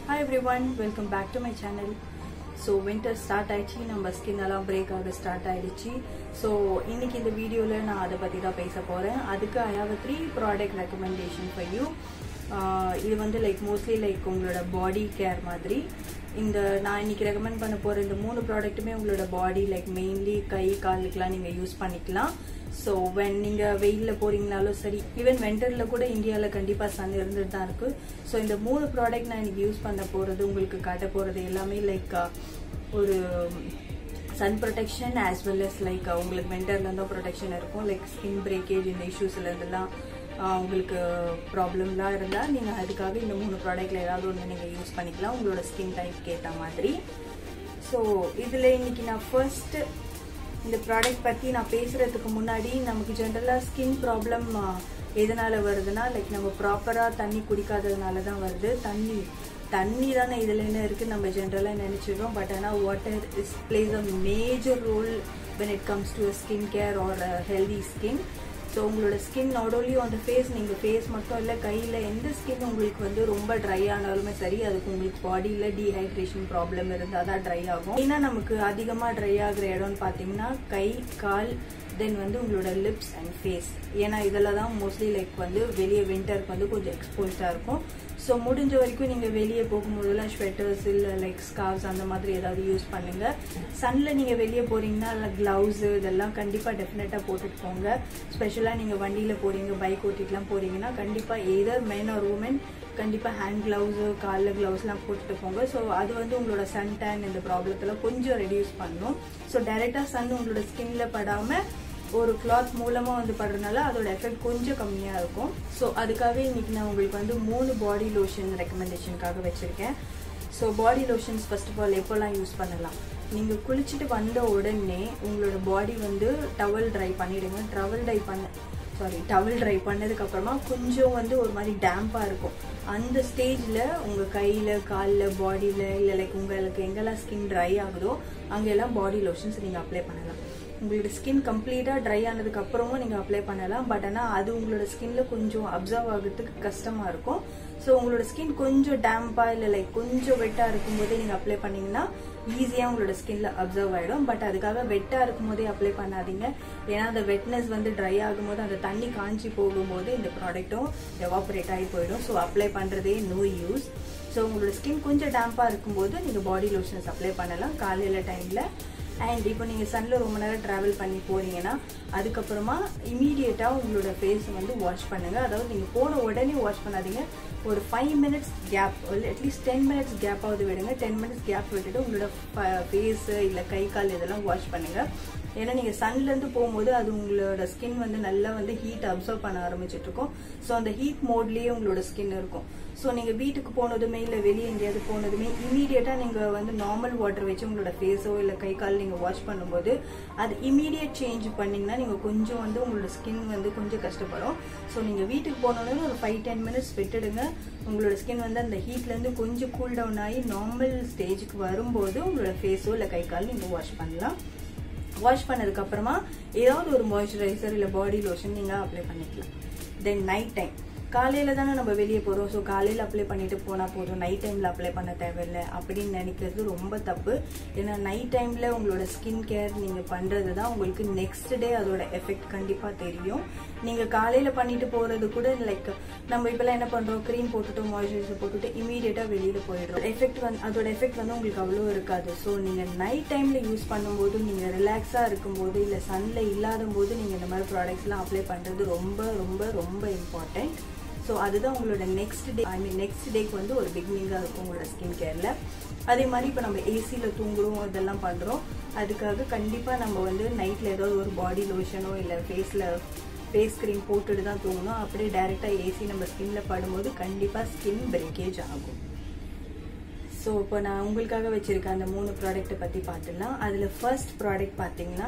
Hi everyone welcome back to my channel so winter start ஆயிடுச்சு நம்ம skin எல்லாம் break ஆக start ஆயிடுச்சு ஸோ இன்னைக்கு இந்த வீடியோவில் நான் அதை பற்றி தான் பேச போகிறேன் அதுக்கு I have three product recommendation for you இது வந்து லைக் மோஸ்ட்லி லைக் உங்களோட பாடி கேர் மாதிரி இந்த நான் இன்னைக்கு ரெக்கமெண்ட் பண்ண போகிற இந்த மூணு ப்ராடக்ட்டுமே உங்களோட பாடி லைக் மெயின்லி கை காலுக்கெலாம் நீங்கள் யூஸ் பண்ணிக்கலாம் ஸோ வென் நீங்கள் வெயிலில் போகிறீங்கனாலும் சரி ஈவன் வெண்டரில் கூட இந்தியாவில் கண்டிப்பாக சன் இருந்துட்டு தான் இருக்குது ஸோ இந்த மூணு ப்ராடக்ட் நான் இன்னைக்கு யூஸ் பண்ண போகிறது உங்களுக்கு காட்ட போகிறது எல்லாமே லைக் ஒரு sun protection as well as like உங்களுக்கு வெண்டர்லேருந்தும் ப்ரொடெக்ஷன் இருக்கும் லைக் ஸ்கின் பிரேக்கேஜ் இந்த இஷ்யூஸ்ல இருந்தெல்லாம் உங்களுக்கு ப்ராப்ளம்லாம் இருந்தால் நீங்கள் அதுக்காக இந்த மூணு ப்ராடக்ட்ல ஏதாவது ஒன்று நீங்கள் யூஸ் பண்ணிக்கலாம் உங்களோட ஸ்கின் டைப்க்கு ஏற்ற மாதிரி ஸோ இதில் இன்னைக்கு நான் ஃபர்ஸ்ட் இந்த ப்ராடக்ட் பற்றி நான் பேசுகிறதுக்கு முன்னாடி நமக்கு ஜென்ரலாக ஸ்கின் ப்ராப்ளம் எதனால் வருதுன்னா லைக் நம்ம ப்ராப்பராக தண்ணி குடிக்காததுனால தான் வருது தண்ணி தண்ணி தானே இதில் என்ன இருக்குது நம்ம ஜென்ரலாக நினச்சிடுறோம் பட் ஆனால் water is plays a major role when it comes to skin care or healthy skin so உங்களோட skin not only on the face நீங்கள் ஃபேஸ் மட்டும் இல்லை கையில் எந்த ஸ்கின் உங்களுக்கு வந்து ரொம்ப ட்ரை ஆனாலுமே சரி அதுக்கு உங்களுக்கு பாடியில் டீஹைட்ரேஷன் ப்ராப்ளம் இருந்தால் தான் ட்ரை ஆகும் ஏன்னா நமக்கு அதிகமாக ட்ரை ஆகிற இடம்னு பார்த்தீங்கன்னா கை கால் தென் வந்து உங்களோட லிப்ஸ் அண்ட் ஃபேஸ் ஏன்னா இதில் தான் மோஸ்ட்லி லைக் வந்து வெளியே வின்டருக்கு வந்து கொஞ்சம் எக்ஸ்போஸ்டாக இருக்கும் ஸோ முடிஞ்ச வரைக்கும் நீங்கள் வெளியே போகும்போதெல்லாம் ஸ்வெட்டர்ஸ் இல்லை லைக் ஸ்கார்ஸ் அந்த மாதிரி ஏதாவது யூஸ் பண்ணுங்க சன்னில் நீங்கள் வெளியே போகிறீங்கன்னா க்ளவுஸு இதெல்லாம் கண்டிப்பாக டெஃபினட்டாக போட்டுட்டு போங்க ஸ்பெஷலாக நீங்கள் வண்டியில் போகிறீங்க பைக் ஓட்டிட்டுலாம் போகிறீங்கன்னா கண்டிப்பாக எதர் மென் ஆர் உமன் கண்டிப்பாக ஹேண்ட் க்ளவுஸு காலில் க்ளவுஸ்லாம் போட்டுட்டு போங்க ஸோ அது வந்து உங்களோட சன் டேன் இந்த ப்ராப்ளத்தில் கொஞ்சம் ரெடியூஸ் பண்ணும் ஸோ டைரெக்டாக சன் உங்களோட ஸ்கின்ல படாமல் ஒரு கிளாத் மூலமாக வந்து படுறதுனால அதோட எஃபெக்ட் கொஞ்சம் கம்மியாக இருக்கும் ஸோ அதுக்காகவே இன்னைக்கு நான் உங்களுக்கு வந்து மூணு பாடி லோஷன் ரெக்கமெண்டேஷனுக்காக வச்சுருக்கேன் so body lotions first of all எப்போல்லாம் யூஸ் பண்ணலாம் நீங்கள் குளிச்சுட்டு வந்த உடனே உங்களோட பாடி வந்து டவல் ட்ரை பண்ணிவிடுங்க டவல் ட்ரை பண்ண சாரி டவல் ட்ரை பண்ணதுக்கு அப்புறமா கொஞ்சம் வந்து ஒரு மாதிரி டேம்பாக இருக்கும் அந்த ஸ்டேஜில் உங்கள் கையில் காலில் பாடியில் இல்லை லைக் உங்களுக்கு எங்கெல்லாம் ஸ்கின் ட்ரை ஆகுதோ அங்கெல்லாம் பாடி லோஷன்ஸ் நீங்கள் அப்ளை பண்ணலாம் உங்களோட ஸ்கின் கம்ப்ளீட்டாக ட்ரை ஆனதுக்கு அப்புறமும் நீங்கள் அப்ளை பண்ணலாம் பட் ஆனால் அது உங்களோட ஸ்கின்ல கொஞ்சம் அப்சர்வ் ஆகிறதுக்கு கஷ்டமாக இருக்கும் ஸோ உங்களோட ஸ்கின் கொஞ்சம் டேம்பாக இல்லை லைக் கொஞ்சம் வெட்டாக இருக்கும்போதே நீங்கள் அப்ளை பண்ணீங்கன்னா ஈஸியாக உங்களோட ஸ்கின்ல அப்சர்வ் ஆகிடும் பட் அதுக்காக வெட்டாக இருக்கும் போதே அப்ளை பண்ணாதீங்க ஏன்னா அந்த வெட்னஸ் வந்து ட்ரை ஆகும்போது அந்த தண்ணி காஞ்சி போகும்போது இந்த ப்ராடக்ட்டும் எவாபரேட் ஆகி போயிடும் ஸோ அப்ளை பண்ணுறதே நோ யூஸ் ஸோ உங்களோட ஸ்கின் கொஞ்சம் டேம்பாக இருக்கும்போது நீங்கள் பாடி லோஷன்ஸ் அப்ளை பண்ணலாம் காலையில் டைமில் அண்ட் இப்போ நீங்கள் சன்னில் ரொம்ப நேரம் ட்ராவல் பண்ணி போகிறீங்கன்னா அதுக்கப்புறமா இமீடியட்டாக உங்களோட ஃபேஸை வந்து வாஷ் பண்ணுங்கள் அதாவது நீங்கள் போன உடனே வாஷ் பண்ணாதீங்க ஒரு five minutes gap at least ten minutes கேப்பாவது விடுங்க டென் மினிட்ஸ் கேப் விட்டுட்டு உங்களோட ஃபேஸு இல்லை கை கால் இதெல்லாம் வாஷ் பண்ணுங்கள் ஏன்னா நீங்கள் சன்லேருந்து போகும்போது அது உங்களோட ஸ்கின் வந்து நல்லா வந்து ஹீட் அப்சர்வ் பண்ண ஆரம்பிச்சிட்டு இருக்கும் ஸோ அந்த ஹீட் மோட்லேயே உங்களோட ஸ்கின் இருக்கும் ஸோ நீங்கள் வீட்டுக்கு போனதுமே இல்லை வெளியே எங்கேயாவது போனதுமே இமீடியட்டாக நீங்கள் வந்து நார்மல் வாட்டர் வச்சு உங்களோட ஃபேஸோ இல்லை கை கால் நீங்கள் வாஷ் பண்ணும்போது அது இமீடியட் சேஞ்ச் பண்ணிங்கன்னா நீங்கள் கொஞ்சம் வந்து உங்களோட ஸ்கின் வந்து கொஞ்சம் கஷ்டப்படும் ஸோ நீங்கள் வீட்டுக்கு போனோடனே ஒரு ஃபைவ் டென் மினிட்ஸ் விட்டுடுங்க உங்களோட ஸ்கின் வந்து அந்த ஹீட்லேருந்து கொஞ்சம் கூல் டவுன் ஆகி நார்மல் ஸ்டேஜுக்கு வரும்போது உங்களோட ஃபேஸோ இல்லை கை கால் நீங்கள் வாஷ் பண்ணலாம் வாஷ் பண்ணதுக்கு அப்புறமா ஏதாவது ஒரு மாய்ஸ்சரைசர் இல்லை பாடி லோஷன் நீங்கள் அப்ளை பண்ணிக்கலாம் தென் நைட் டைம் காலையில் தானே நம்ம வெளியே போகிறோம் ஸோ காலையில் அப்ளை பண்ணிட்டு போனால் போதும் நைட் டைமில் அப்ளை பண்ண தேவையில்லை அப்படின்னு நினைக்கிறது ரொம்ப தப்பு ஏன்னா நைட் டைமில் உங்களோட ஸ்கின் கேர் நீங்கள் பண்ணுறது தான் உங்களுக்கு நெக்ஸ்ட் டே அதோட எஃபெக்ட் கண்டிப்பாக தெரியும் நீங்கள் காலையில் பண்ணிட்டு போகிறது கூட லைக் நம்ம இப்போல்லாம் என்ன பண்ணுறோம் க்ரீம் போட்டுட்டு மாய்ஸ்சரைசர் போட்டுட்டு இமீடியட்டாக வெளியில் போயிடுறோம் எஃபெக்ட் வந்து அதோட எஃபெக்ட் வந்து உங்களுக்கு அவ்வளோ இருக்காது ஸோ நீங்கள் நைட் டைமில் யூஸ் பண்ணும்போது நீங்கள் ரிலாக்ஸாக இருக்கும்போது இல்லை சன்னில் இல்லாத போது நீங்கள் இந்த மாதிரி ப்ராடக்ட்ஸ்லாம் அப்ளை பண்ணுறது ரொம்ப ரொம்ப ரொம்ப இம்பார்ட்டண்ட் ஸோ அதுதான் உங்களோட நெக்ஸ்ட் டே ஐ மீன் நெக்ஸ்ட் டேக்கு வந்து ஒரு பிகினிங்காக இருக்கும் உங்களோட ஸ்கின் கேரில் அதே மாதிரி இப்போ நம்ம ஏசியில் தூங்குறோம் இதெல்லாம் பண்ணுறோம் அதுக்காக கண்டிப்பாக நம்ம வந்து நைட்டில் ஏதாவது ஒரு பாடி லோஷனோ இல்லை ஃபேஸில் ஃபேஸ் க்ரீம் போட்டுட்டு தான் தூங்கணும் அப்படியே டைரெக்டாக ஏசி நம்ம ஸ்கின்ல படும்போது கண்டிப்பாக ஸ்கின் பிரேக்கேஜ் ஆகும் ஸோ இப்போ நான் உங்களுக்காக வச்சுருக்க அந்த மூணு ப்ராடக்ட்டை பற்றி பார்த்துடலாம் அதில் ஃபர்ஸ்ட் ப்ராடக்ட் பார்த்தீங்கன்னா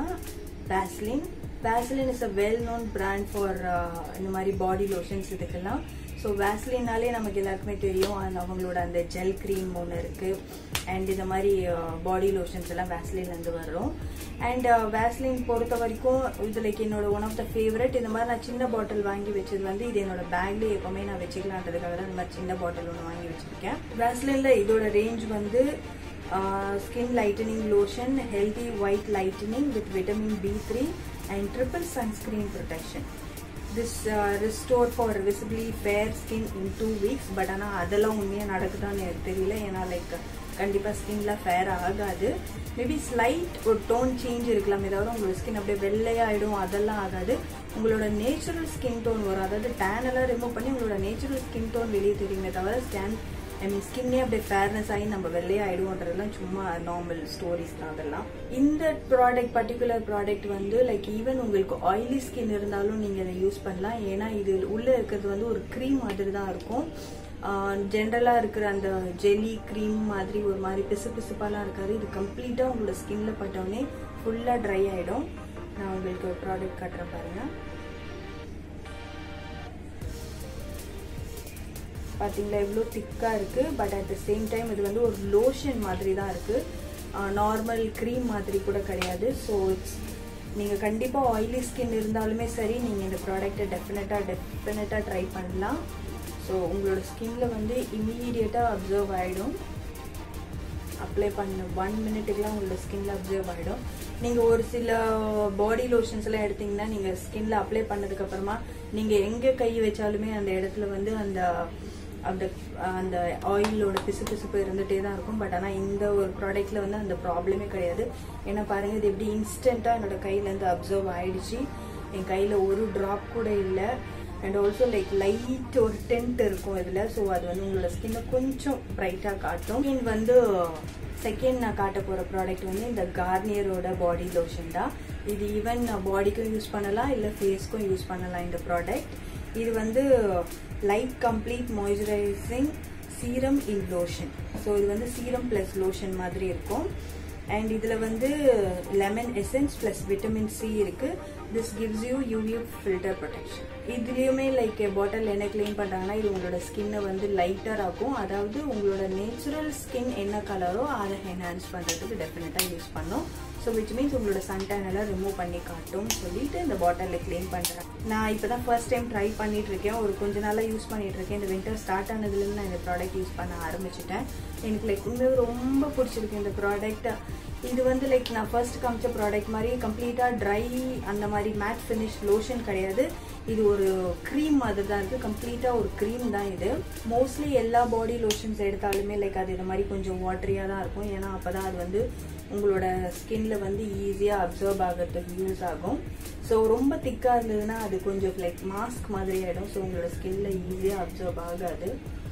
Vaseline Vaseline is a well known brand for இந்த மாதிரி பாடி லோஷன்ஸ் இதுக்கெல்லாம் ஸோ ஸோ வேஸ்லின்னாலே நமக்கு எல்லாருக்குமே தெரியும் and அவங்களோட அந்த ஜெல் க்ரீம் ஒன்று இருக்குது அண்ட் இந்த மாதிரி பாடி லோஷன்ஸ் எல்லாம் வேஸ்லின்லேருந்து வரும் அண்ட் வேஸ்லின் பொறுத்த வரைக்கும் இது லைக் என்னோட ஒன் ஆஃப் த ஃபேவரட் இந்த மாதிரி நான் சின்ன பாட்டில் வாங்கி வச்சது வந்து இது என்னோட பேக்லேயே எப்போவுமே நான் வச்சுக்கலான்றதுக்காக தான் இந்த மாதிரி சின்ன பாட்டில் ஒன்று வாங்கி வச்சிருக்கேன் வேஸ்லினில் இதோட ரேஞ்ச் வந்து skin lightening lotion healthy white lightening with vitamin B three and triple sunscreen protection this restore for visibly fair skin in two weeks but ஆனால் அதெல்லாம் உண்மையாக நடக்குதான்னு எனக்கு தெரியல ஏன்னா லைக் கண்டிப்பாக ஸ்கின்ல ஃபேர் ஆகாது மேபி ஸ்லைட் ஒரு டோன் சேஞ்ச் இருக்கலாமே தவிர உங்களோட ஸ்கின் அப்படியே வெள்ளையாயிடும் அதெல்லாம் ஆகாது உங்களோட நேச்சுரல் ஸ்கின் டோன் வரும் அதாவது டேன் எல்லாம் ரிமூவ் பண்ணி உங்களோட நேச்சுரல் ஸ்கின் டோன் வெளியே தெரியுமே தவிர ஸ்கேன் ஐ மீன் ஸ்கின்னே அப்படியே ஃபேர்னஸ் ஆகி நம்ம வெள்ளையாயிடுவோன்றதெல்லாம் சும்மா நார்மல் ஸ்டோரிஸ் தான் அதெல்லாம் இந்த ப்ராடக்ட் பர்டிகுலர் ப்ராடக்ட் வந்து லைக் ஈவன் உங்களுக்கு ஆயிலி ஸ்கின் இருந்தாலும் நீங்கள் இதை யூஸ் பண்ணலாம் ஏன்னா இது உள்ளே இருக்கிறது வந்து ஒரு க்ரீம் மாதிரி தான் இருக்கும் ஜென்ரலாக இருக்கிற அந்த ஜெல்லி க்ரீம் மாதிரி ஒரு மாதிரி பிசு பிசுப்பாலாம் இருக்காது இது கம்ப்ளீட்டாக உங்களோட ஸ்கின்ல பட்டோடனே ஃபுல்லாக ட்ரை ஆகிடும் நான் உங்களுக்கு ஒரு ப்ராடக்ட் காட்டுறேன் பாருங்கள் பார்த்தீங்களா எவ்வளோ திக்காக இருக்குது but at the same time இது வந்து ஒரு லோஷன் மாதிரி தான் இருக்குது நார்மல் க்ரீம் மாதிரி கூட கிடையாது ஸோ இட்ஸ் நீங்கள் கண்டிப்பாக ஆயிலி ஸ்கின் இருந்தாலுமே சரி நீங்கள் இந்த ப்ராடக்ட்டை டெஃபினட்டாக டெஃபினட்டாக ட்ரை பண்ணலாம் ஸோ உங்களோட ஸ்கின்ல வந்து இம்மீடியட்டாக அப்சர்வ் ஆகிடும் அப்ளை பண்ண ஒன் மினிட்டுக்குலாம் உங்களோட ஸ்கின்ல அப்சர்வ் ஆகிடும் நீங்கள் ஒரு சில பாடி லோஷன்ஸ் எல்லாம் எடுத்தீங்கன்னா நீங்கள் ஸ்கின்ல அப்ளை பண்ணதுக்கு அப்புறமா நீங்கள் எங்கே கை வச்சாலுமே அந்த இடத்துல வந்து அந்த அந்த அந்த ஆயிலோட பிசு பிசுப்பு இருந்துகிட்டே தான் இருக்கும் பட் ஆனால் இந்த ஒரு ப்ராடக்ட்ல வந்து அந்த ப்ராப்ளமே கிடையாது ஏன்னா பாருங்க இது எப்படி இன்ஸ்டண்ட்டாக என்னோட கையிலேருந்து அப்சர்வ் ஆயிடுச்சு என் கையில் ஒரு ட்ராப் கூட இல்லை அண்ட் ஆல்சோ லைக் லைட் ஒரு டென்ட் இருக்கும் இதில் ஸோ அது வந்து உங்களோட ஸ்கின்னை கொஞ்சம் ப்ரைட்டாக காட்டும் ஸ்கின் வந்து செகண்ட் நான் காட்ட போகிற ப்ராடக்ட் வந்து இந்த கார்னியரோட பாடி லோஷன் தான் இது ஈவன் பாடிக்கும் யூஸ் பண்ணலாம் இல்லை ஃபேஸ்க்கும் யூஸ் பண்ணலாம் இந்த ப்ராடக்ட் இது வந்து light complete moisturising serum in lotion so இது வந்து சீரம் ப்ளஸ் லோஷன் மாதிரி இருக்கும் அண்ட் இதில் வந்து lemon essence plus vitamin C இருக்குது this gives you UV filter protection இதுலேயுமே லைக் பாட்டில் என்ன க்ளீன் பண்ணுறாங்கன்னா இது உங்களோட ஸ்கின்னை வந்து லைட்டர் ஆகும் அதாவது உங்களோட நேச்சுரல் ஸ்கின் என்ன கலரோ அதை என்ஹான்ஸ் பண்ணுறதுக்கு டெஃபினட்டாக யூஸ் பண்ணும் ஸோ விச் மீன்ஸ் உங்களோட சன்டைன் எல்லாம் ரிமூவ் பண்ணி காட்டும் சொல்லிட்டு இந்த பாட்டிலில் க்ளீன் பண்ணுறேன் நான் இப்போ தான் ஃபர்ஸ்ட் டைம் ட்ரை பண்ணிட்டு இருக்கேன் ஒரு கொஞ்ச நாளாக யூஸ் பண்ணிட்டு இருக்கேன் இந்த வின்டர் ஸ்டார்ட் ஆனதுலேருந்து நான் இந்த ப்ராடக்ட் யூஸ் பண்ண ஆரம்பிச்சிட்டேன் எனக்கு லைக் உண்மையாக ரொம்ப பிடிச்சிருக்கு இந்த ப்ராடக்ட் இது வந்து லைக் நான் ஃபர்ஸ்ட் காமிச்ச ப்ராடக்ட் மாதிரி கம்ப்ளீட்டாக ட்ரை அந்த மாதிரி மேட் ஃபினிஷ் லோஷன் கிடையாது இது ஒரு க்ரீம் மாதிரி தான் இருக்குது கம்ப்ளீட்டாக ஒரு க்ரீம் தான் இது மோஸ்ட்லி எல்லா பாடி லோஷன்ஸ் எடுத்தாலுமே லைக் அது இந்த மாதிரி கொஞ்சம் வாட்டரியாக தான் இருக்கும் ஏன்னா அப்போ தான் அது வந்து உங்களோட ஸ்கின்ல வந்து ஈஸியாக அப்சர்வ் ஆகிறதுக்கு யூஸ் ஆகும் ஸோ ரொம்ப திக்காக இருந்ததுன்னா அது கொஞ்சம் லைக் மாஸ்க் மாதிரி ஆகிடும் ஸோ உங்களோட ஸ்கின்ல ஈஸியாக அப்சர்வ் ஆகாது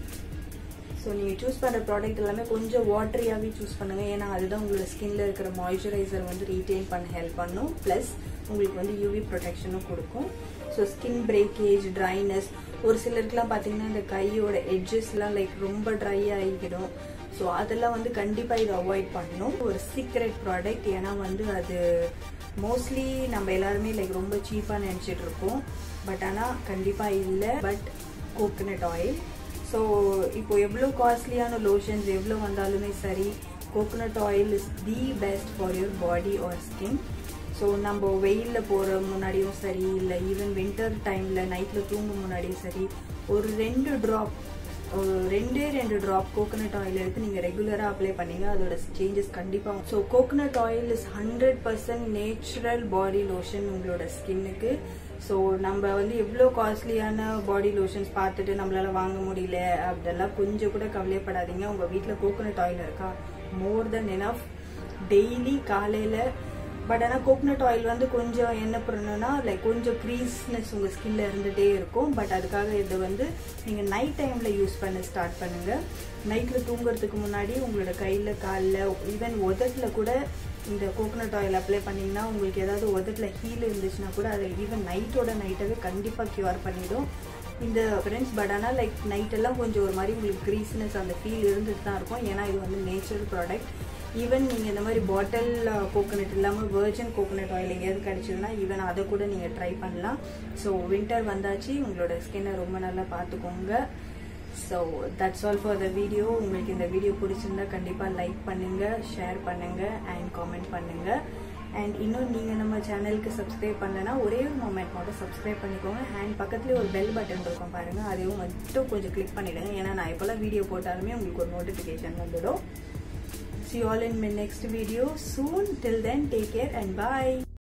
ஸோ நீங்கள் சூஸ் பண்ணுற ப்ராடக்ட் எல்லாமே கொஞ்சம் வாட்டரியாகவே சூஸ் பண்ணுங்கள் ஏன்னா அதுதான் உங்களோட ஸ்கின்ல இருக்கிற மாய்ஸ்சரைசர் வந்து ரீட்டைன் பண்ண ஹெல்ப் பண்ணும் ப்ளஸ் உங்களுக்கு வந்து யூவி ப்ரொடெக்ஷனும் கொடுக்கும் ஸோ ஸ்கின் பிரேக்கேஜ் ட்ரைனஸ் ஒரு சிலருக்குலாம் பார்த்தீங்கன்னா இந்த கையோட எட்ஜஸ்லாம் லைக் ரொம்ப ட்ரை ஆகிடும் ஸோ அதெல்லாம் வந்து கண்டிப்பாக இதை அவாய்ட் பண்ணணும் ஒரு சீக்ரெட் ப்ராடக்ட் ஏன்னா வந்து அது மோஸ்ட்லி நம்ம எல்லாருமே லைக் ரொம்ப சீப்பாக நினச்சிட்டு இருக்கோம் பட் ஆனால் கண்டிப்பாக இல்லை பட் கோகனட் ஆயில் ஸோ இப்போ எவ்வளோ காஸ்ட்லியான லோஷன்ஸ் எவ்வளோ வந்தாலுமே சரி coconut oil is the best for your body or skin so நம்ம வெயிலில் போகிற முன்னாடியும் சரி இல்லை ஈவன் வின்டர் டைமில் நைட்டில் தூங்கும் முன்னாடியும் சரி ஒரு ரெண்டு ட்ராப் ஒரு ரெண்டே ரெண்டு ட்ராப் கோகனட் ஆயில் எடுத்து நீங்கள் ரெகுலராக அப்ளை பண்ணீங்க அதோட சேஞ்சஸ் கண்டிப்பாக so coconut oil is hundred percent natural body lotion உங்களோட ஸ்கின்னுக்கு ஸோ நம்ம வந்து எவ்வளோ காஸ்ட்லியான பாடி லோஷன்ஸ் பார்த்துட்டு நம்மளால வாங்க முடியல அப்படியெல்லாம் கொஞ்சம் கூட கவலைப்படாதீங்க உங்கள் வீட்டில் கோகனட் ஆயில் இருக்கா மோர் தென் எனஃப் டெய்லி காலையில் பட் ஆனால் கோகனட் ஆயில் வந்து கொஞ்சம் என்ன பண்ணணும்னா லைக் கொஞ்சம் க்ரீஸ்னஸ் உங்கள் ஸ்கின்ல இருந்துகிட்டே இருக்கும் பட் அதுக்காக இதை வந்து நீங்கள் நைட் டைமில் யூஸ் பண்ண ஸ்டார்ட் பண்ணுங்கள் நைட்டில் தூங்குறதுக்கு முன்னாடி உங்களோட கையில் காலில் ஈவன் உதட்டில் கூட இந்த கோகனட் ஆயில் அப்ளை பண்ணிங்கன்னா உங்களுக்கு ஏதாவது உதட்டில் ஹீல் இருந்துச்சுன்னா கூட அதை ஈவன் நைட்டோட நைட்டாகவே கண்டிப்பாக க்யூர் பண்ணிடும் இந்த ஃப்ரெண்ட்ஸ் பட் ஆனால் லைக் நைட்டெல்லாம் கொஞ்சம் ஒரு மாதிரி உங்களுக்கு க்ரீஸ்னஸ் அந்த ஃபீல் இருந்துட்டு தான் இருக்கும் ஏன்னா இது வந்து நேச்சுரல் ப்ராடக்ட் ஈவன் நீங்கள் இந்த மாதிரி பாட்டில் கோகோனட் இல்லாமல் வெர்ஜின் கோகோனட் ஆயில் எங்கேயாவது கிடைச்சதுன்னா ஈவன் அதை கூட நீங்கள் ட்ரை பண்ணலாம் ஸோ வின்டர் வந்தாச்சு உங்களோட ஸ்கின்னை ரொம்ப நல்லா பார்த்துக்கோங்க so that's all for the video உங்களுக்கு இந்த வீடியோ பிடிச்சிருந்தா கண்டிப்பாக லைக் பண்ணுங்கள் ஷேர் பண்ணுங்கள் அண்ட் காமெண்ட் பண்ணுங்கள் அண்ட் இன்னும் நீங்கள் நம்ம சேனலுக்கு சப்ஸ்கிரைப் பண்ணலன்னா ஒரே ஒரு மூமெண்ட் மட்டும் சப்ஸ்கிரைப் பண்ணிக்கோங்க அண்ட் பக்கத்துலேயே ஒரு பெல் பட்டன் இருக்கும் பாருங்கள் அதையும் மட்டும் கொஞ்சம் கிளிக் பண்ணிவிடுங்க ஏன்னா நான் எப்போல்லாம் வீடியோ போட்டாலுமே உங்களுக்கு ஒரு நோட்டிஃபிகேஷன் வந்துடும் See you all in my next video soon. Till then, take care and bye.